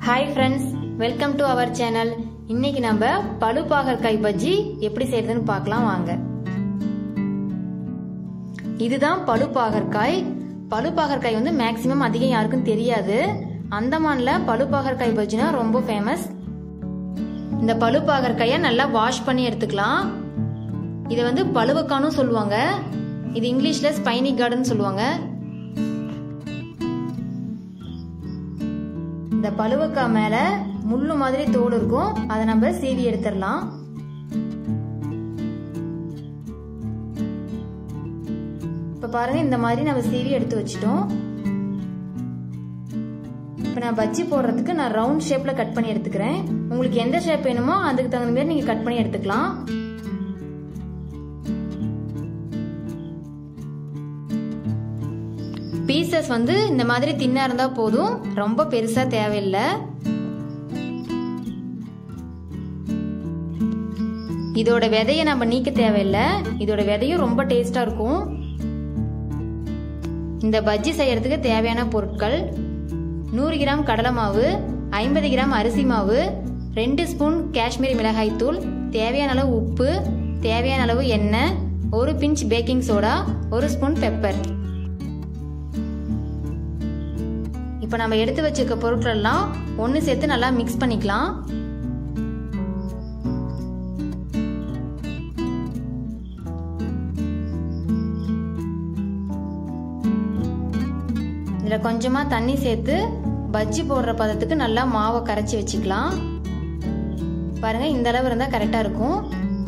hi friends welcome to our channel இன்னைக்கு நம்ம பழுப்பாகற்காய் பஜ்ஜி எப்படி செய்யறதுன்னு பார்க்கலாம் வாங்க இதுதான் பழுப்பாகற்காய் பழுப்பாகற்காய் வந்து மேக்சிமம் அதிகம் யாருக்கும் தெரியாது அந்தமான்ல பழுப்பாகற்காய் பஜ்ஜினா ரொம்ப ஃபேமஸ் இந்த பழுப்பாகற்காயை நல்லா வாஷ் பண்ணி எடுத்துக்கலாம் இதை வந்து பழுவக்கானும் சொல்லுவாங்க இது இங்கிலீஷ்ல ஸ்பைனி கார்டன் சொல்லுவாங்க இந்த பழுவக்காய் மேல முள்ளு மாதிரி தோல் இருக்கும் அதை நம்ம சீவி எடுத்துடலாம் இப்ப பாருங்க இந்த மாதிரி நம்ம சீவி எடுத்து வச்சிட்டோம் இப்ப நான் பஜ்ஜி போடுறதுக்கு நான் ரவுண்ட் ஷேப்ல கட் பண்ணி எடுத்துக்கிறேன் உங்களுக்கு எந்த ஷேப் வேணுமோ அதுக்கு தகுந்த மாதிரி நீங்க கட் பண்ணி எடுத்துக்கலாம் பீசஸ் வந்து இந்த மாதிரி தின்னா இருந்தா போதும் ரொம்ப பெருசா தேவையில்லை இதோட விதைய நம்ம நீக்க தேவையில்லை இதோட விதையும் ரொம்ப டேஸ்டா இருக்கும் இந்த பஜ்ஜி செய்யறதுக்கு தேவையான பொருட்கள் நூறு கிராம் கடலை மாவு ஐம்பது கிராம் அரிசி மாவு ரெண்டு ஸ்பூன் காஷ்மீரி மிளகாய் தூள் தேவையான அளவு உப்பு தேவையான அளவு எண்ணெய் ஒரு பிஞ்ச் பேக்கிங் சோடா ஒரு ஸ்பூன் பெப்பர் இப்போ நம்ம எடுத்து வச்சிருக்க பொருட்கள் எல்லாம் ஒன்று சேர்த்து நல்லா மிக்ஸ் பண்ணிக்கலாம் இதில் கொஞ்சமாக தண்ணி சேர்த்து பஜ்ஜி போடுற பதத்துக்கு நல்லா மாவை கரைச்சி வச்சுக்கலாம் பாருங்க இந்த அளவு இருந்தால் கரெக்டாக இருக்கும்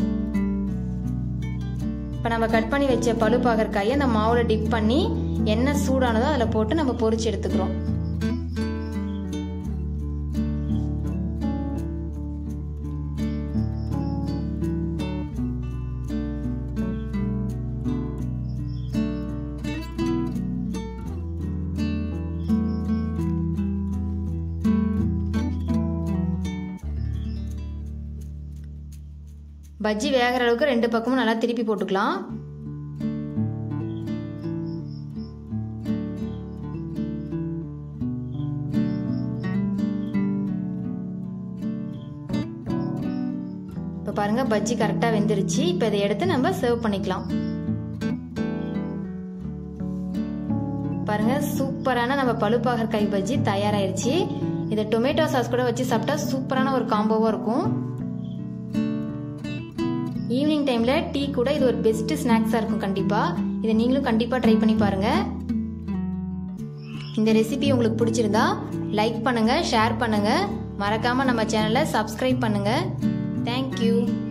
இப்போ நம்ம கட் பண்ணி வச்ச பழுப்பாகற்காயை அந்த மாவில் டிப் பண்ணி எண்ணெய் சூடானதோ அதில் போட்டு நம்ம பொரிச்சு எடுத்துக்கிறோம் பஜ்ஜி வேகிற அளவுக்கு ரெண்டு பக்கமும் நல்லா திருப்பி போட்டுக்கலாம் இப்போ பாருங்க பஜ்ஜி கரெக்டாக வெந்துருச்சு இப்போ இதை எடுத்து நம்ம சர்வ் பண்ணிக்கலாம் பாருங்க சூப்பரான நம்ம பழுப்பாகற்காய் பஜ்ஜி தயாராயிருச்சு இதை டொமேட்டோ சாஸ் கூட வச்சு சாப்பிட்டா சூப்பரான ஒரு காம்போவாக இருக்கும் ஈவினிங் டைம்ல டீ கூட இது ஒரு பெஸ்ட் ஸ்நாக்ஸா இருக்கும் கண்டிப்பா இதை நீங்களும் கண்டிப்பா ட்ரை பண்ணி பாருங்க இந்த ரெசிபி உங்களுக்கு பிடிச்சிருந்தா லைக் பண்ணுங்க ஷேர் பண்ணுங்க மறக்காம நம்ம சேனலை சப்ஸ்கிரைப் பண்ணுங்க தேங்க்யூ